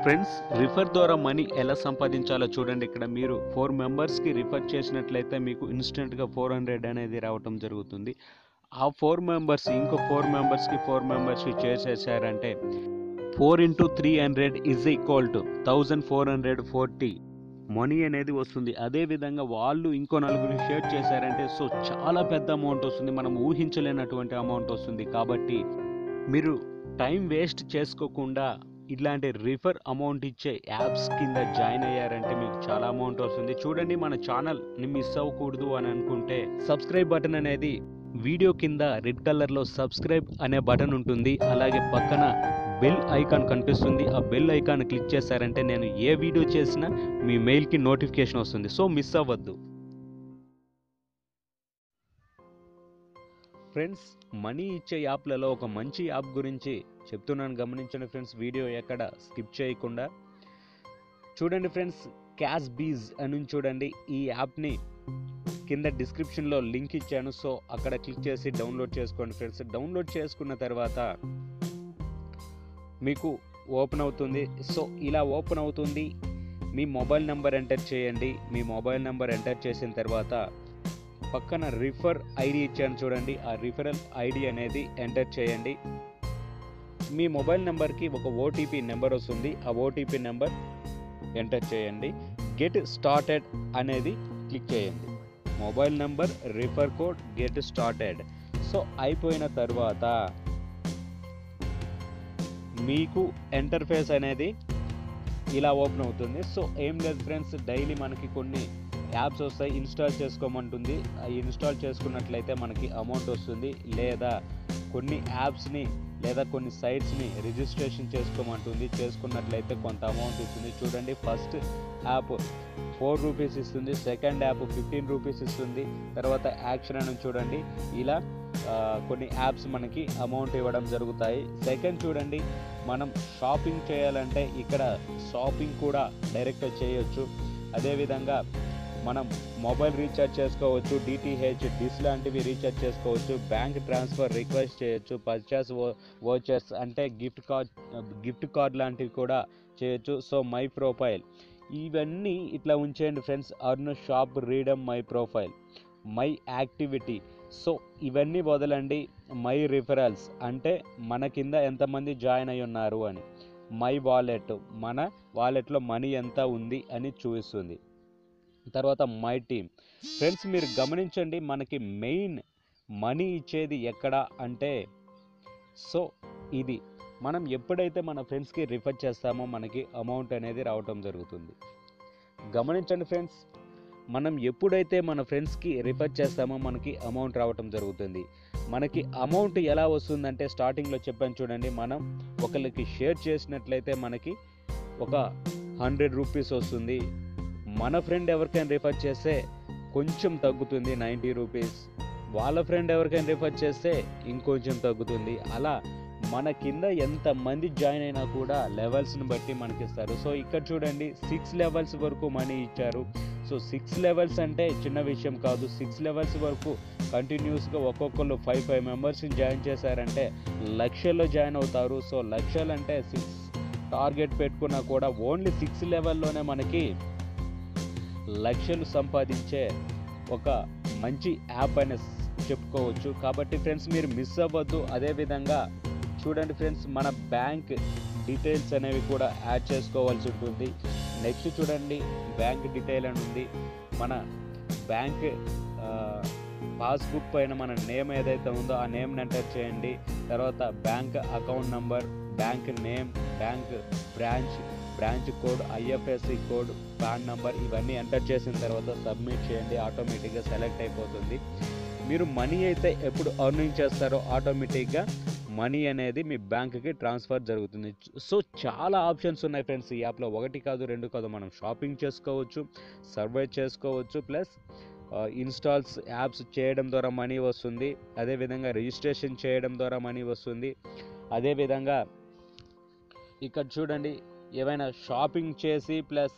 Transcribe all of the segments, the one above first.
friends refer ద్వారా money ఎలా సంపాదించాలో చూడండి ఇక్కడ మీరు ఫోర్ మెంబర్స్కి రిఫర్ చేసినట్లయితే మీకు ఇన్స్టెంట్గా ఫోర్ హండ్రెడ్ అనేది రావటం జరుగుతుంది ఆ ఫోర్ మెంబర్స్ ఇంకో ఫోర్ మెంబర్స్కి ఫోర్ మెంబర్స్కి చేసేసారంటే four into three hundred is equal to thousand four hundred forty money అనేది వస్తుంది అదేవిధంగా వాళ్ళు ఇంకో నలుగురు షేర్ చేశారంటే సో చాలా పెద్ద అమౌంట్ వస్తుంది మనం ఊహించలేనటువంటి అమౌంట్ వస్తుంది కాబట్టి మీరు టైం వేస్ట్ చేసుకోకుండా ఇట్లాంటి రిఫర్ అమౌంట్ ఇచ్చే యాప్స్ కింద జాయిన్ అయ్యారంటే మీకు చాలా అమౌంట్ వస్తుంది చూడండి మన ఛానల్ని మిస్ అవ్వకూడదు అని అనుకుంటే సబ్స్క్రైబ్ బటన్ అనేది వీడియో కింద రెడ్ కలర్లో సబ్స్క్రైబ్ అనే బటన్ ఉంటుంది అలాగే పక్కన బెల్ ఐకాన్ కనిపిస్తుంది ఆ బెల్ ఐకాన్ క్లిక్ చేశారంటే నేను ఏ వీడియో చేసినా మీ మెయిల్కి నోటిఫికేషన్ వస్తుంది సో మిస్ అవ్వద్దు ఫ్రెండ్స్ మనీ ఇచ్చే యాప్లలో ఒక మంచి యాప్ గురించి చెప్తున్నాను గమనించండి ఫ్రెండ్స్ వీడియో ఎక్కడ స్కిప్ చేయకుండా చూడండి ఫ్రెండ్స్ క్యాష్ బీజ్ అని చూడండి ఈ యాప్ని కింద డిస్క్రిప్షన్లో లింక్ ఇచ్చాను సో అక్కడ క్లిక్ చేసి డౌన్లోడ్ చేసుకోండి ఫ్రెండ్స్ డౌన్లోడ్ చేసుకున్న తర్వాత మీకు ఓపెన్ అవుతుంది సో ఇలా ఓపెన్ అవుతుంది మీ మొబైల్ నెంబర్ ఎంటర్ చేయండి మీ మొబైల్ నెంబర్ ఎంటర్ చేసిన తర్వాత పక్కన రిఫర్ ఐడి ఇచ్చాను చూడండి ఆ రిఫరల్ ఐడి అనేది ఎంటర్ చేయండి మీ మొబైల్ నెంబర్కి ఒక ఓటీపీ నెంబర్ వస్తుంది ఆ ఓటీపీ నెంబర్ ఎంటర్ చేయండి గెట్ స్టార్టెడ్ అనేది క్లిక్ చేయండి mobile number refer code get started so అయిపోయిన తర్వాత మీకు ఎంటర్ఫేస్ అనేది ఇలా ఓపెన్ అవుతుంది సో ఏం లేదు ఫ్రెండ్స్ డైలీ మనకి కొన్ని యాప్స్ వస్తాయి ఇన్స్టాల్ చేసుకోమంటుంది అవి ఇన్స్టాల్ చేసుకున్నట్లయితే మనకి అమౌంట్ వస్తుంది లేదా కొన్ని యాప్స్ని లేదా కొన్ని సైట్స్ని రిజిస్ట్రేషన్ చేసుకోమంటుంది చేసుకున్నట్లయితే కొంత అమౌంట్ ఇస్తుంది చూడండి ఫస్ట్ యాప్ ఫోర్ రూపీస్ ఇస్తుంది సెకండ్ యాప్ ఫిఫ్టీన్ రూపీస్ ఇస్తుంది తర్వాత యాక్షన్ అని చూడండి ఇలా ఆ, కొన్ని యాప్స్ మనకి అమౌంట్ ఇవ్వడం జరుగుతాయి సెకండ్ చూడండి మనం షాపింగ్ చేయాలంటే ఇక్కడ షాపింగ్ కూడా డైరెక్ట్ చేయొచ్చు అదేవిధంగా మనం మొబైల్ రీఛార్జ్ చేసుకోవచ్చు డిటిహెచ్ డిస్ లాంటివి రీఛార్జ్ చేసుకోవచ్చు బ్యాంక్ ట్రాన్స్ఫర్ రిక్వెస్ట్ చేయొచ్చు పర్చేస్ వోచర్స్ అంటే గిఫ్ట్ కార్డ్ గిఫ్ట్ కార్డ్ లాంటివి కూడా చేయొచ్చు సో మై ప్రొఫైల్ ఇవన్నీ ఇట్లా ఉంచేయండి friends earn shop redeem my profile my activity so ఇవన్నీ వదలండి మై రిఫరల్స్ అంటే మన కింద ఎంతమంది జాయిన్ అయి ఉన్నారు అని మై వాలెట్ మన వాలెట్లో మనీ ఎంత ఉంది అని చూపిస్తుంది తర్వాత మై టీమ్ ఫ్రెండ్స్ మీరు గమనించండి మనకి మెయిన్ మనీ ఇచ్చేది ఎక్కడ అంటే సో ఇది మనం ఎప్పుడైతే మన ఫ్రెండ్స్కి రిఫర్ చేస్తామో మనకి అమౌంట్ అనేది రావటం జరుగుతుంది గమనించండి ఫ్రెండ్స్ మనం ఎప్పుడైతే మన ఫ్రెండ్స్కి రిఫర్ చేస్తామో మనకి అమౌంట్ రావటం జరుగుతుంది మనకి అమౌంట్ ఎలా వస్తుందంటే స్టార్టింగ్లో చెప్పాను చూడండి మనం ఒకరికి షేర్ చేసినట్లయితే మనకి ఒక హండ్రెడ్ రూపీస్ వస్తుంది మన ఫ్రెండ్ ఎవరికైనా రిఫర్ చేస్తే కొంచెం తగ్గుతుంది నైంటీ రూపీస్ వాళ్ళ ఫ్రెండ్ ఎవరికైనా రిఫర్ చేస్తే ఇంకొంచెం తగ్గుతుంది అలా మన కింద ఎంతమంది జాయిన్ అయినా కూడా లెవెల్స్ని బట్టి మనకి ఇస్తారు సో ఇక్కడ చూడండి సిక్స్ లెవెల్స్ వరకు మనీ ఇచ్చారు సో సిక్స్ లెవెల్స్ అంటే చిన్న విషయం కాదు సిక్స్ లెవెల్స్ వరకు కంటిన్యూస్గా ఒక్కొక్కరు ఫైవ్ ఫైవ్ మెంబర్స్ని జాయిన్ చేశారంటే లక్షల్లో జాయిన్ అవుతారు సో లక్షలు అంటే సిక్స్ టార్గెట్ పెట్టుకున్నా కూడా ఓన్లీ సిక్స్ లెవెల్లోనే మనకి లక్షలు సంపాదించే ఒక మంచి యాప్ అని చెప్పుకోవచ్చు కాబట్టి ఫ్రెండ్స్ మీరు మిస్ అవ్వద్దు అదేవిధంగా చూడండి ఫ్రెండ్స్ మన బ్యాంక్ డీటెయిల్స్ అనేవి కూడా యాడ్ చేసుకోవాల్సి ఉంటుంది నెక్స్ట్ చూడండి బ్యాంక్ డీటెయిల్ అని ఉంది మన బ్యాంక్ పాస్బుక్ పైన మన నేమ్ ఏదైతే ఉందో ఆ నేమ్ని ఎంటర్ చేయండి తర్వాత bank account number bank name bank branch branch code IFSC code PAN number ఇవన్నీ ఎంటర్ చేసిన తర్వాత సబ్మిట్ చేయండి ఆటోమేటిక్గా సెలెక్ట్ అయిపోతుంది మీరు మనీ అయితే ఎప్పుడు అర్నింగ్ చేస్తారో ఆటోమేటిక్గా మనీ అనేది మీ బ్యాంక్కి ట్రాన్స్ఫర్ జరుగుతుంది సో చాలా ఆప్షన్స్ ఉన్నాయి ఫ్రెండ్స్ ఈ యాప్లో ఒకటి కాదు రెండు కాదు మనం షాపింగ్ చేసుకోవచ్చు సర్వే చేసుకోవచ్చు ప్లస్ ఇన్స్టాల్స్ యాప్స్ చేయడం ద్వారా మనీ వస్తుంది అదేవిధంగా రిజిస్ట్రేషన్ చేయడం ద్వారా మనీ వస్తుంది అదేవిధంగా ఇక్కడ చూడండి ఏవైనా షాపింగ్ చేసి ప్లస్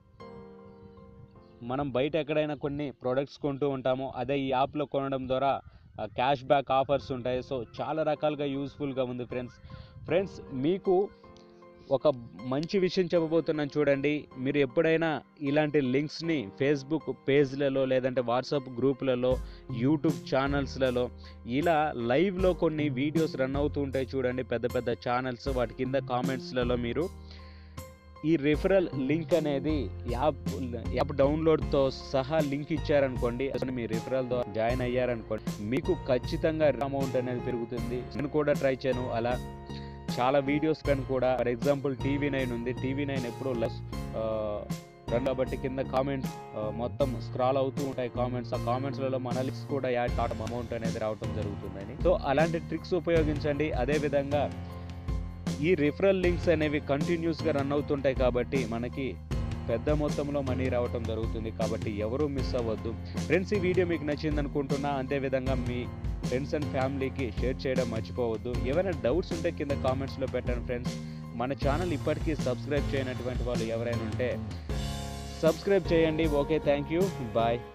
మనం బయట ఎక్కడైనా కొన్ని ప్రోడక్ట్స్ కొంటూ ఉంటామో అదే ఈ యాప్లో కొనడం ద్వారా క్యాష్ బ్యాక్ ఆఫర్స్ ఉంటాయి సో చాలా రకాలుగా యూస్ఫుల్గా ఉంది ఫ్రెండ్స్ ఫ్రెండ్స్ మీకు ఒక మంచి విషయం చెప్పబోతున్నాను చూడండి మీరు ఎప్పుడైనా ఇలాంటి లింక్స్ని ఫేస్బుక్ పేజ్లలో లేదంటే వాట్సాప్ గ్రూపులలో యూట్యూబ్ ఛానల్స్లలో ఇలా లైవ్లో కొన్ని వీడియోస్ రన్ అవుతూ ఉంటాయి చూడండి పెద్ద పెద్ద ఛానల్స్ వాటి కింద కామెంట్స్లలో మీరు ఈ రిఫరల్ లింక్ అనేది యాప్ యాప్ డౌన్లోడ్తో సహా లింక్ ఇచ్చారనుకోండి అసలు మీ రిఫరల్ ద్వారా జాయిన్ అయ్యారనుకోండి మీకు ఖచ్చితంగా అమౌంట్ అనేది పెరుగుతుంది నేను కూడా ట్రై చేయను అలా చాలా వీడియోస్ కానీ కూడా ఫర్ ఎగ్జాంపుల్ టీవీ నైన్ ఉంది టీవీ నైన్ ఎప్పుడూ లెస్ రన్ కాబట్టి కింద కామెంట్స్ మొత్తం స్క్రాల్ అవుతూ ఉంటాయి కామెంట్స్ ఆ కామెంట్స్లలో మన లిక్స్ కూడా యాడ్ కావడం అమౌంట్ అనేది రావడం జరుగుతుందని సో అలాంటి ట్రిక్స్ ఉపయోగించండి అదేవిధంగా ఈ రిఫరల్ లింక్స్ అనేవి కంటిన్యూస్గా రన్ అవుతుంటాయి కాబట్టి మనకి పెద్ద మొత్తంలో మనీ రావటం జరుగుతుంది కాబట్టి ఎవరూ మిస్ అవ్వద్దు ఫ్రెండ్స్ ఈ వీడియో మీకు నచ్చింది అనుకుంటున్నా అంతేవిధంగా మీ ఫ్రెండ్స్ అండ్ ఫ్యామిలీకి షేర్ చేయడం మర్చిపోవద్దు ఏమైనా డౌట్స్ ఉంటే కింద కామెంట్స్లో పెట్టండి ఫ్రెండ్స్ మన ఛానల్ ఇప్పటికీ సబ్స్క్రైబ్ చేయనటువంటి వాళ్ళు ఎవరైనా ఉంటే సబ్స్క్రైబ్ చేయండి ఓకే థ్యాంక్ యూ బాయ్